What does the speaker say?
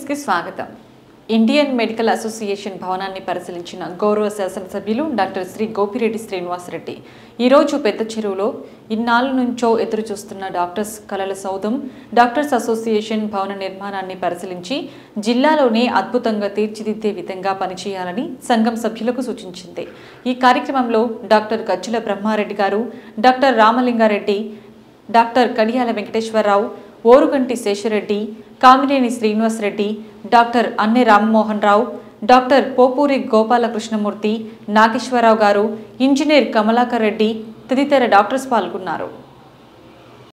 న్యూస్కి స్వాగతం Indian medical association భవనాన్ని పరిశీలించిన గౌరవ శాసనసభ్యులు డాక్టర్ శ్రీ గోపిరెడ్డి శ్రీనివాసరెడ్డి ఈరోజు పెద్ద చెరువులో ఇన్నాళ్ళ నుంచో ఎదురు చూస్తున్న డాక్టర్స్ కళల సౌధం డాక్టర్స్ అసోసియేషన్ భవన నిర్మాణాన్ని పరిశీలించి జిల్లాలోనే అద్భుతంగా తీర్చిదిద్దే విధంగా పనిచేయాలని సంఘం సభ్యులకు సూచించింది ఈ కార్యక్రమంలో డాక్టర్ గజ్జుల బ్రహ్మారెడ్డి గారు doctor Ramalingareddy doctor Kadiyala Venkateswararao Oruganti Seshareddy Kamineni Srinivasareddy doctor Anne Rammohan Rao doctor Popuri Gopalakrishnamurthy Nageswararao గారు ఇంజనీర్ కమలాకర్ రెడ్డి తదితర డాక్టర్స్ పాల్గొన్నారు